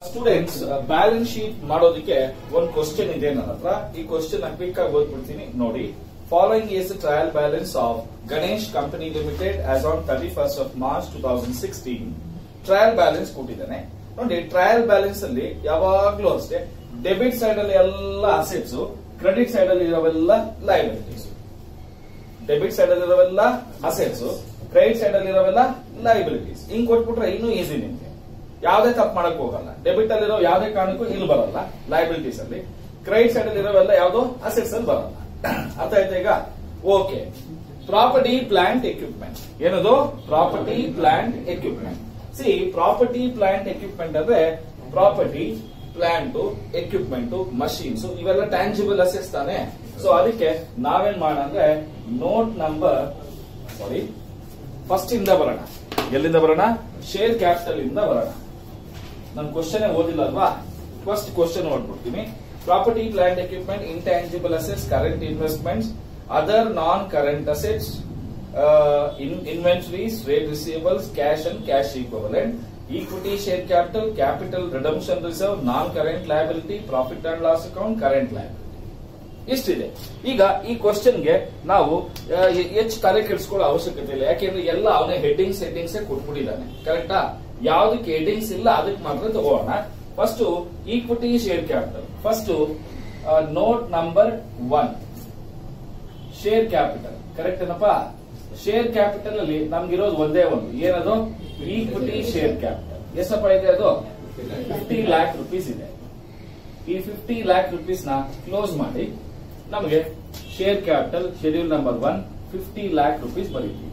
students balance sheet ಮಾಡೋದಕ್ಕೆ ಒಂದು question ಇದೆ ನನ್ನ ಹತ್ರ ಈ ಕ್ವಶನ್ ಕ್ವಿಕ್ ಆಗಿ ಓದ್ಬಿಡ್ತೀನಿ ನೋಡಿ following is trial balance of Ganesh company limited as on thirty first of March two thousand sixteen trial balance ಕೊಟ್ಟಿದ್ದಾನೆ ನೋಡಿ ಟ್ರಯಲ್ ಬ್ಯಾಲೆನ್ಸ್ ಅಲ್ಲಿ ಯಾವಾಗ್ಲೂ ಅಷ್ಟೇ ಡೆಬಿಟ್ ಸೈಡ್ ಅಲ್ಲಿ ಎಲ್ಲ ಅಸೆಟ್ಸ್ ಕ್ರೆಡಿಟ್ ಸೈಡ್ ಅಲ್ಲಿ ಇರೋವೆಲ್ಲ ಲೈಬಿಲಿಟೀಸ್ ಡೆಬಿಟ್ ಸೈಡ್ ಅಲ್ಲಿ ಇರೋವೆಲ್ಲ ಅಸೆಟ್ಸ್ ಕ್ರೆಡಿಟ್ ಸೈಡ್ ಅಲ್ಲಿ ಇರೋವೆಲ್ಲ ಲೈಬಿಲಿಟೀಸ್ ಹಿಂಗ್ ಕೊಟ್ಬಿಟ್ರೆ ಇನ್ನೂ ಈಸಿ ನಿಮ್ಗೆ ಯಾವ್ದೇ ತಪ್ಪು ಮಾಡಕ್ ಹೋಗಲ್ಲ ಡೆಬಿಟ್ ಅಲ್ಲಿರೋ ಯಾವ್ದೇ ಕಾರಣಕ್ಕೂ ಇಲ್ಲಿ ಬರಲ್ಲ ಲೈಬಿಲಿಟೀಸ್ ಅಲ್ಲಿ ಕ್ರೆಡಿಟ್ ಸೈಡ್ ಅಲ್ಲಿ ಇರೋವೆಲ್ಲ ಯಾವ್ದು ಅಸೆಟ್ಸ್ ಅಲ್ಲಿ ಬರಲ್ಲ ಅರ್ಥ ಆಯ್ತಾ ಈಗ ಓಕೆ ಪ್ರಾಪರ್ಟಿ ಪ್ಲಾಂಟ್ ಎಕ್ವಿಪ್ಮೆಂಟ್ ಏನದು property plant equipment see property plant equipment ಅಂದ್ರೆ ಪ್ರಾಪರ್ಟಿ ಪ್ಲಾಂಟ್ ಎಕ್ವಿಪ್ಮೆಂಟ್ ಮಷೀನ್ಸ್ ಇವೆಲ್ಲ ಟ್ಯಾಂಜಿಬಲ್ ಅಸೆಟ್ಸ್ ತಾನೆ ಸೊ ಅದಕ್ಕೆ ನಾವೇನ್ ಮಾಡೋಣ ಅಂದ್ರೆ ನೋಟ್ ನಂಬರ್ ಸಾರಿ ಫಸ್ಟ್ ಇಂದ ಬರೋಣ ಎಲ್ಲಿಂದ ಬರೋಣ ಶೇರ್ ಕ್ಯಾಪಿಟಲ್ ಇಂದ ಬರೋಣ ನಾನು ಕ್ವಶನ್ ಓದಿಲ್ಲ ಅಲ್ವಾ ಫಸ್ಟ್ ಕ್ವಶನ್ ಓದ್ಬಿಡ್ತೀನಿ property plant equipment intangible assets current investments other non current assets inventories trade receivables cash and cash equivalent equity share capital capital redemption reserve non current liability profit and loss account current liability ಇಷ್ಟಿದೆ ಈಗ ಈ ಕ್ವಶನ್ಗೆ ನಾವು ಹೆಚ್ಚು ತಲೆ ಕೆಡಿಸ್ಕೊಳ್ಳೋ ಅವಶ್ಯಕತೆ ಇಲ್ಲ ಯಾಕೆಂದ್ರೆ ಎಲ್ಲ ಅವನೇ ಹೆಡ್ಡಿಂಗ್ಸ್ ಹೆಡ್ಡಿಂಗ್ಸ್ ಕೊಟ್ಬಿಟ್ಟಿದ್ದಾನೆ ಕರೆಕ್ಟಾ ಯಾವ್ದಕ್ಕೆ ಹೆಡ್ಡಿಂಗ್ಸ್ ಇಲ್ಲ ಅದಕ್ಕೆ ಮಾತ್ರ ತಗೋಣ first equity share capital first note number one share capital correct ಏನಪ್ಪ ಶೇರ್ ಕ್ಯಾಪಿಟಲ್ ಅಲ್ಲಿ ನಮ್ಗಿರೋದು ಒಂದೇ ಒಂದು ಏನದು ಈಕ್ವಿಟಿ ಶೇರ್ ಕ್ಯಾಪಿಟಲ್ ಎಷ್ಟಪ್ಪ ಇದೆ ಅದು ಫಿಫ್ಟಿ ಲ್ಯಾಕ್ ರುಪೀಸ್ ಇದೆ ಈ ಫಿಫ್ಟಿ ಲ್ಯಾಕ್ ರುಪೀಸ್ ನ ಕ್ಲೋಸ್ ಮಾಡಿ ನಮಗೆ share capital schedule number one fifty lakh rupees ಬರೀತೀವಿ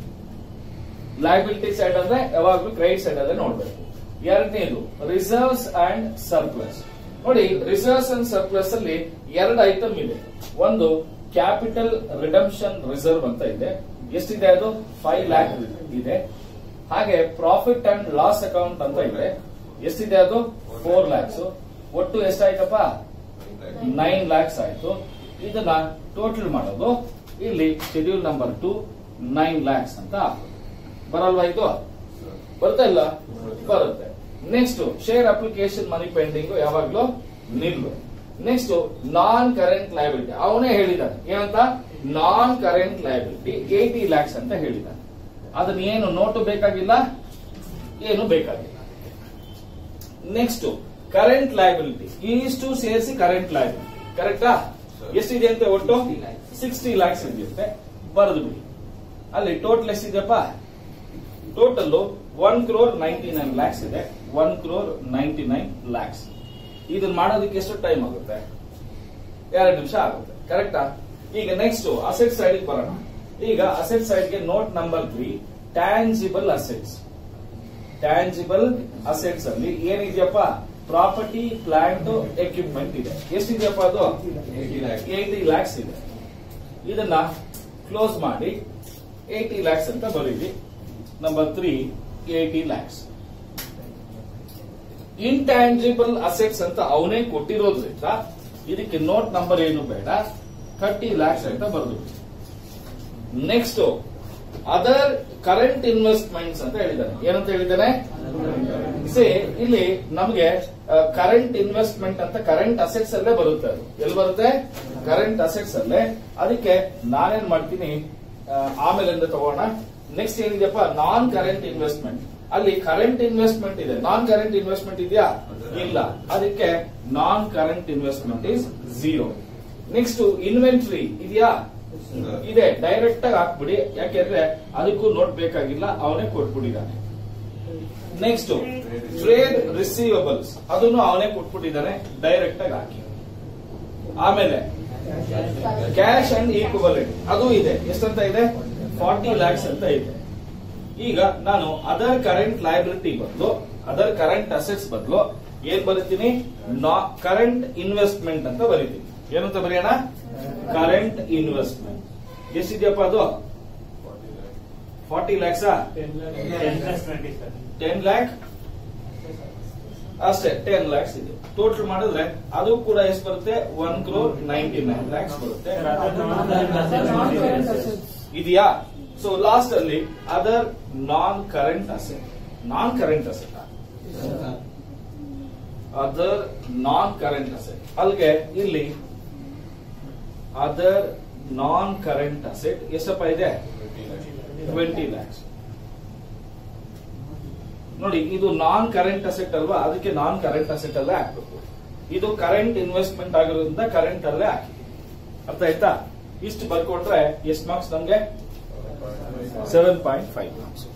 ಲಯಬಿಲಿಟಿ ಸೈಡ್ ಅಂದ್ರೆ ಯಾವಾಗ್ಲೂ ಕ್ರೆಡಿಟ್ ಸೈಡ್ ಅಲ್ಲೇ ನೋಡ್ಬೇಕು ಎರಡನೇದು ರಿಸರ್ವ್ಸ್ ಅಂಡ್ ಸರ್ಪ್ಲಸ್ ನೋಡಿ ರಿಸರ್ವ್ಸ್ ಅಂಡ್ ಸರ್ಪ್ಲಸ್ ಅಲ್ಲಿ ಎರಡು ಐಟಮ್ ಇದೆ ಒಂದು ಕ್ಯಾಪಿಟಲ್ ರಿಡಮ್ಷನ್ ರಿಸರ್ವ್ ಅಂತ ಇದೆ ಎಷ್ಟಿದೆ ಅದು ಫೈವ್ ಲ್ಯಾಕ್ ಇದೆ ಹಾಗೆ ಪ್ರಾಫಿಟ್ ಅಂಡ್ ಲಾಸ್ ಅಕೌಂಟ್ ಅಂತ ಇದೆ ಎಷ್ಟಿದೆ ಅದು ಫೋರ್ ಲ್ಯಾಕ್ಸ್ ಒಟ್ಟು ಎಷ್ಟಾಯ್ತಪ್ಪ ನೈನ್ ಲ್ಯಾಕ್ಸ್ ಆಯ್ತು ಇದನ್ನ ಟೋಟಲ್ ಮಾಡೋದು ಇಲ್ಲಿ schedule number two nine lakhs ಅಂತ ಹಾಕೋದು ಬರಲ್ವಾ ಇದು ಬರ್ತಾ ಇಲ್ಲ ಬರುತ್ತೆ next share application money pending ಯಾವಾಗ್ಲೂ ನಿಲ್ಲು ನೆಕ್ಸ್ಟ್ ನಾನ್ ಕರೆಂಟ್ ಲಯಬಿಲಿಟಿ ಅವನೇ ಹೇಳಿದಾನೆ ಏನಂತ non current liability eight lakhs ಅಂತ ಹೇಳಿದಾನೆ ಅದನ್ನ ಏನು ನೋಟು ಬೇಕಾಗಿಲ್ಲ ಏನು ಬೇಕಾಗಿಲ್ಲ ನೆಕ್ಸ್ಟ್ ಕರೆಂಟ್ ಲಯಬಿಲಿಟಿ ಇಷ್ಟು ಸೇರಿಸಿ ಕರೆಂಟ್ ಲಯಬಿಲಿಟಿ ಕರೆಕ್ಟಾ ಎಷ್ಟಿದೆ ಅಂತ ಒಟ್ಟು ಸಿಕ್ಸ್ಟಿ ಲ್ಯಾಕ್ಸ್ ಇದೆಯಂತೆ ಬರೆದು ಬಿಡಿ ಅಲ್ಲಿ ಟೋಟಲ್ ಎಷ್ಟಿದೆಯಪ್ಪ total one crore ninety nine lakhs ಇದೆ one crore ninety nine lakhs ಇದನ್ನ ಮಾಡೋದಕ್ಕೆ ಎಷ್ಟು ಟೈಮ್ ಆಗುತ್ತೆ ಎರಡು ನಿಮಿಷ ಆಗುತ್ತೆ ಕರೆಕ್ಟಾ ಈಗ ನೆಕ್ಸ್ಟ್ ಅಸೆಟ್ ಸೈಡ್ ಬರೋಣ ಈಗ ಅಸೆಟ್ ಸೈಡ್ ಗೆ note number three tangible assets tangible assets ಅಲ್ಲಿ ಏನಿದೆಯಪ್ಪ ಪ್ರಾಪರ್ಟಿ ಪ್ಲಾಂಟ್ ಎಕ್ವಿಪ್ಮೆಂಟ್ ಇದೆ ಎಷ್ಟಿದೆಯಪ್ಪ ಅದು ಏಟಿ ಲ್ಯಾಕ್ಸ್ ಇದೆ ಇದನ್ನ ಕ್ಲೋಸ್ ಮಾಡಿ ಏಟಿ ಲ್ಯಾಕ್ಸ್ ಅಂತ ಬರೀವಿ number three eight lakhs intangible assets ಅಂತ ಅವನೇ ಕೊಟ್ಟಿರೋದ್ರಿಂದ ಇದಕ್ಕೆ ನೋಟ್ ನಂಬರ್ ಏನು ಬೇಡ ಥರ್ಟಿ ಲ್ಯಾಕ್ಸ್ ಅಂತ ಬರೆದು ನೆಕ್ಸ್ಟ್ ಅದರ್ ಕರೆಂಟ್ ಇನ್ವೆಸ್ಟ್ಮೆಂಟ್ಸ್ ಅಂತ ಹೇಳಿದ್ದಾನೆ ಏನಂತ ಹೇಳಿದ್ದಾನೆ ಸೇ ಇಲ್ಲಿ ನಮಗೆ ಕರೆಂಟ್ ಇನ್ವೆಸ್ಟ್ಮೆಂಟ್ ಅಂತ ಕರೆಂಟ್ ಅಸೆಟ್ಸ್ ಅಲ್ಲೇ ಬರುತ್ತೆ ಅದು ಎಲ್ಲಿ ಬರುತ್ತೆ ಕರೆಂಟ್ ಅಸೆಟ್ಸ್ ಅಲ್ಲೇ ಅದಕ್ಕೆ ನಾನೇನ್ ಮಾಡ್ತೀನಿ ಆಮೇಲಿಂದ ತಗೋಣ ನೆಕ್ಸ್ಟ್ ಏನಿದೆಯಪ್ಪ ನಾನ್ ಕರೆಂಟ್ ಇನ್ವೆಸ್ಟ್ಮೆಂಟ್ ಅಲ್ಲಿ ಕರೆಂಟ್ ಇನ್ವೆಸ್ಟ್ಮೆಂಟ್ ಇದೆ ನಾನ್ ಕರೆಂಟ್ ಇನ್ವೆಸ್ಟ್ಮೆಂಟ್ ಇದೆಯಾ ಇಲ್ಲ ಅದಕ್ಕೆ non current investment is zero next inventory ಇದೆಯಾ ಇದೆ ಡೈರೆಕ್ಟ್ ಆಗಿ ಹಾಕ್ಬಿಡಿ ಯಾಕೆಂದ್ರೆ ಅದಕ್ಕೂ ನೋಟ್ ಬೇಕಾಗಿಲ್ಲ ಅವನೇ ಕೊಟ್ಬಿಟ್ಟಿದ್ದಾನೆ ನೆಕ್ಸ್ಟ್ ಟ್ರೇಡ್ ರಿಸೀವಬಲ್ಸ್ ಅದನ್ನು ಅವನೇ ಕೊಟ್ಬಿಟ್ಟಿದ್ದಾನೆ ಡೈರೆಕ್ಟ್ ಆಗಿ ಹಾಕಿ ಆಮೇಲೆ ಕ್ಯಾಶ್ ಅಂಡ್ ಈಕ್ವಲೆಂಟ್ ಅದು ಇದೆ ಎಷ್ಟಂತ ಇದೆ ಫಾರ್ಟಿ ಲ್ಯಾಕ್ಸ್ ಅಂತ ಇದೆ ಈಗ ನಾನು ಅದರ್ ಕರೆಂಟ್ ಲಯಬಿಲಿಟಿ ಬದಲು ಅದರ್ ಕರೆಂಟ್ ಅಸೆಟ್ಸ್ ಬದಲು ಏನ್ ಬರೀತೀನಿ ಕರೆಂಟ್ ಇನ್ವೆಸ್ಟ್ಮೆಂಟ್ ಅಂತ ಬರೀತೀನಿ ಏನಂತ ಬರೆಯೋಣ ಕರೆಂಟ್ ಇನ್ವೆಸ್ಟ್ಮೆಂಟ್ ಎಷ್ಟಿದೆಯಪ್ಪ ಅದು ಫಾರ್ಟಿ ಲ್ಯಾಕ್ಸ್ ಟೆನ್ ಲ್ಯಾಕ್ ಅಷ್ಟೇ ಟೆನ್ ಲ್ಯಾಕ್ಸ್ ಇದೆ ಟೋಟಲ್ ಮಾಡಿದ್ರೆ ಅದು ಕೂಡ ಎಷ್ಟು ಬರುತ್ತೆ one crore ninety nine lakhs ಬರುತ್ತೆ ಇದೆಯಾ ಸೊ ಲಾಸ್ಟ್ ಅಲ್ಲಿ other non current asset non current asset other non current asset ಅಲ್ಲಿಗೆ ಇಲ್ಲಿ ಅದರ್ ನಾನ್ ಕರೆಂಟ್ ಅಸೆಟ್ ಎಷ್ಟಪ್ಪ ಇದೆ ಟ್ವೆಂಟಿ ಲ್ಯಾಕ್ಸ್ ನೋಡಿ ಇದು ನಾನ್ ಕರೆಂಟ್ ಅಸೆಟ್ ಅಲ್ವಾ ಅದಕ್ಕೆ ನಾನ್ ಕರೆಂಟ್ ಅಸೆಟ್ ಅಲ್ಲೇ ಹಾಕ್ಬೇಕು ಇದು ಕರೆಂಟ್ ಇನ್ವೆಸ್ಟ್ಮೆಂಟ್ ಆಗಿರೋದ್ರಿಂದ ಕರೆಂಟ್ ಅಲ್ಲೇ ಹಾಕಿ ಅರ್ಥ ಆಯ್ತಾ ಇಷ್ಟು ಬರ್ಕೊಟ್ರೆ ಎಷ್ಟು ಮಾರ್ಕ್ಸ್ ನಮ್ಗೆ ಸೆವೆನ್ ಪಾಯಿಂಟ್ ಫೈವ್ ಮಾರ್ಕ್ಸ್